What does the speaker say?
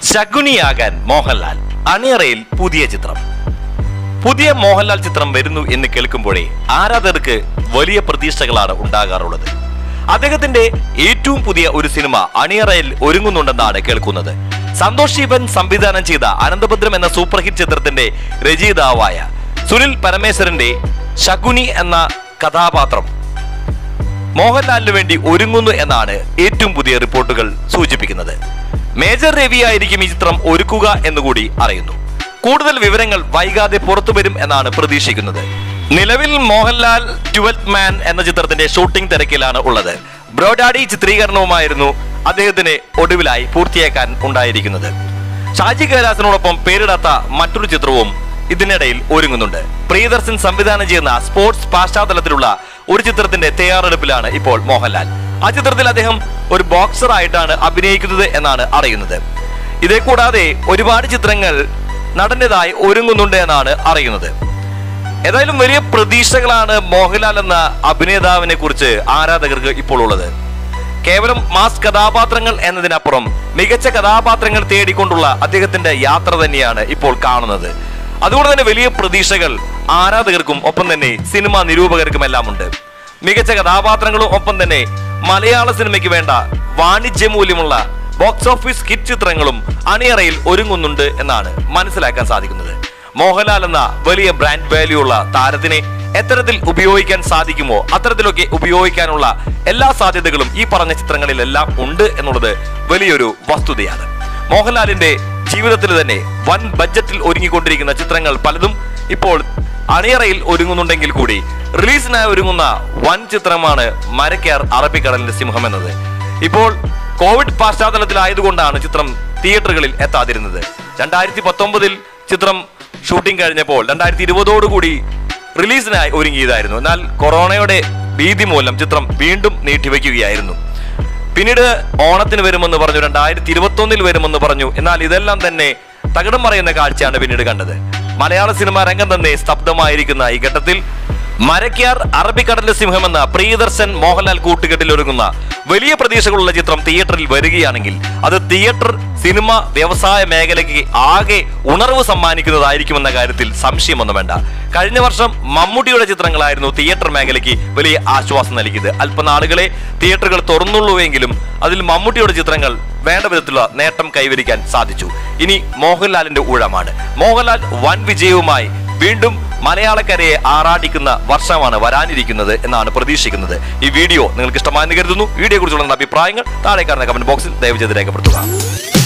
ശകുനിയാകാൻ മോഹൻലാൽ അണിയറയിൽ പുതിയ ചിത്രം പുതിയ മോഹൻലാൽ ചിത്രം വരുന്നു എന്ന് കേൾക്കുമ്പോഴേ ആരാധകർക്ക് വലിയ പ്രതീക്ഷകളാണ് ഉണ്ടാകാറുള്ളത് അദ്ദേഹത്തിന്റെ ഏറ്റവും പുതിയ ഒരു സിനിമ അണിയറയിൽ ഒരുങ്ങുന്നുണ്ടെന്നാണ് കേൾക്കുന്നത് സന്തോഷ് ശിവൻ സംവിധാനം ചെയ്ത അനന്തഭദ്രം എന്ന സൂപ്പർ ഹിറ്റ് ചിത്രത്തിന്റെ രചയിതാവായ സുനിൽ പരമേശ്വരന്റെ ശകുനി എന്ന കഥാപാത്രം മോഹൻലാലിന് വേണ്ടി ഒരുങ്ങുന്നു എന്നാണ് ഏറ്റവും പുതിയ റിപ്പോർട്ടുകൾ സൂചിപ്പിക്കുന്നത് മേജർ രവി ആയിരിക്കും ഈ ചിത്രം ഒരുക്കുക എന്നുകൂടി അറിയുന്നു കൂടുതൽ വിവരങ്ങൾ വൈകാതെ പുറത്തു വരും എന്നാണ് പ്രതീക്ഷിക്കുന്നത് നിലവിൽ മോഹൻലാൽ ട്വൽത്ത് മാൻ എന്ന ചിത്രത്തിന്റെ ഷൂട്ടിംഗ് തിരക്കിലാണ് ഉള്ളത് ബ്രോഡാഡി ചിത്രീകരണവുമായിരുന്നു അദ്ദേഹത്തിന് ഒടുവിലായി പൂർത്തിയാക്കാൻ ഉണ്ടായിരിക്കുന്നത് ഷാജി കൈലാസിനോടൊപ്പം പേരിടാത്ത മറ്റൊരു ചിത്രവും ഇതിനിടയിൽ ഒരുങ്ങുന്നുണ്ട് പ്രിയദർശൻ സംവിധാനം ചെയ്യുന്ന സ്പോർട്സ് പശ്ചാത്തലത്തിലുള്ള ഒരു ചിത്രത്തിന്റെ തയ്യാറെടുപ്പിലാണ് ഇപ്പോൾ മോഹൻലാൽ ആ ചിത്രത്തിൽ അദ്ദേഹം ഒരു ബോക്സർ ആയിട്ടാണ് അഭിനയിക്കുന്നത് എന്നാണ് അറിയുന്നത് ഇതേ കൂടാതെ ഒരുപാട് ചിത്രങ്ങൾ നടന്റേതായി ഒരുങ്ങുന്നുണ്ട് എന്നാണ് അറിയുന്നത് ഏതായാലും വലിയ പ്രതീക്ഷകളാണ് മോഹൻലാൽ എന്ന അഭിനേതാവിനെ കുറിച്ച് ആരാധകർക്ക് ഇപ്പോൾ ഉള്ളത് കേവലം മാസ് കഥാപാത്രങ്ങൾ എന്നതിനപ്പുറം മികച്ച കഥാപാത്രങ്ങൾ തേടിക്കൊണ്ടുള്ള അദ്ദേഹത്തിന്റെ യാത്ര തന്നെയാണ് ഇപ്പോൾ കാണുന്നത് അതുകൊണ്ട് തന്നെ വലിയ പ്രതീക്ഷകൾ ആരാധകർക്കും ഒപ്പം തന്നെ സിനിമാ നിരൂപകർക്കും എല്ലാം ഉണ്ട് മികച്ച കഥാപാത്രങ്ങളും ഒപ്പം തന്നെ മലയാള സിനിമയ്ക്ക് വേണ്ട വാണിജ്യ മൂല്യമുള്ള ബോക്സ് ഓഫീസ് ഹിറ്റ് ചിത്രങ്ങളും അണിയറയിൽ ഒരുങ്ങുന്നുണ്ട് എന്നാണ് മനസ്സിലാക്കാൻ സാധിക്കുന്നത് മോഹൻലാൽ എന്ന വലിയ ബ്രാൻഡ് വാല്യൂ ഉള്ള താരത്തിനെ എത്തരത്തിൽ ഉപയോഗിക്കാൻ സാധിക്കുമോ അത്തരത്തിലൊക്കെ ഉപയോഗിക്കാനുള്ള എല്ലാ സാധ്യതകളും ഈ പറഞ്ഞ ചിത്രങ്ങളിലെല്ലാം ഉണ്ട് എന്നുള്ളത് വലിയൊരു വസ്തുതയാണ് മോഹൻലാലിന്റെ ജീവിതത്തിൽ തന്നെ വൻ ബഡ്ജറ്റിൽ ഒരുങ്ങിക്കൊണ്ടിരിക്കുന്ന ചിത്രങ്ങൾ പലതും ഇപ്പോൾ അണിയറയിൽ ഒരുങ്ങുന്നുണ്ടെങ്കിൽ കൂടി റിലീസിനായി ഒരുങ്ങുന്ന വൻ ചിത്രമാണ് മരക്കാർ അറബിക്കടലിന്റെ സിംഹം എന്നത് ഇപ്പോൾ കോവിഡ് പശ്ചാത്തലത്തിലായതുകൊണ്ടാണ് ചിത്രം തിയേറ്ററുകളിൽ എത്താതിരുന്നത് രണ്ടായിരത്തി പത്തൊമ്പതിൽ ചിത്രം ഷൂട്ടിംഗ് കഴിഞ്ഞപ്പോൾ രണ്ടായിരത്തി ഇരുപതോടുകൂടി റിലീസിനായി ഒരുങ്ങിയതായിരുന്നു എന്നാൽ കൊറോണയുടെ ഭീതി മൂലം ചിത്രം വീണ്ടും നീട്ടിവെക്കുകയായിരുന്നു പിന്നീട് ഓണത്തിന് വരുമെന്ന് പറഞ്ഞു രണ്ടായിരത്തി ഇരുപത്തി ഒന്നിൽ വരുമെന്ന് പറഞ്ഞു എന്നാൽ ഇതെല്ലാം തന്നെ തകിടം മറയുന്ന കാഴ്ചയാണ് പിന്നീട് കണ്ടത് മലയാള സിനിമാ രംഗം തന്നെ സ്തബ്ധമായിരിക്കുന്ന ഈ ഘട്ടത്തിൽ മരക്കാർ അറബിക്കടലിലെ സിംഹം എന്ന പ്രിയദർശൻ മോഹൻലാൽ കൂട്ടുകെട്ടിൽ ഒരുങ്ങുന്ന വലിയ പ്രതീക്ഷകളുള്ള ചിത്രം തിയേറ്ററിൽ വരികയാണെങ്കിൽ അത് തിയേറ്റർ സിനിമ വ്യവസായ മേഖലയ്ക്ക് ആകെ ഉണർവ് സമ്മാനിക്കുന്നതായിരിക്കുമെന്ന കാര്യത്തിൽ സംശയമൊന്നും വേണ്ട കഴിഞ്ഞ വർഷം മമ്മൂട്ടിയുടെ ചിത്രങ്ങളായിരുന്നു തിയേറ്റർ മേഖലയ്ക്ക് വലിയ ആശ്വാസം നൽകിയത് അല്പനാളുകളെ തിയേറ്ററുകൾ തുറന്നുള്ളൂവെങ്കിലും അതിൽ മമ്മൂട്ടിയുടെ ചിത്രങ്ങൾ വേണ്ട വിധത്തിലുള്ള നേട്ടം കൈവരിക്കാൻ സാധിച്ചു ഇനി മോഹൻലാലിന്റെ ഊഴമാണ് മോഹൻലാൽ വൻ വിജയവുമായി വീണ്ടും മലയാളക്കരയെ ആറാടിക്കുന്ന വർഷമാണ് വരാനിരിക്കുന്നത് എന്നാണ് പ്രതീക്ഷിക്കുന്നത് ഈ വീഡിയോ നിങ്ങൾക്ക് ഇഷ്ടമായെന്ന് കരുതുന്നു വീഡിയോ കുറിച്ചുള്ള അഭിപ്രായങ്ങൾ താഴെ കാണുന്ന കമന്റ് ബോക്സിൽ ദയവ് ചെയ്ത് രേഖപ്പെടുത്തുക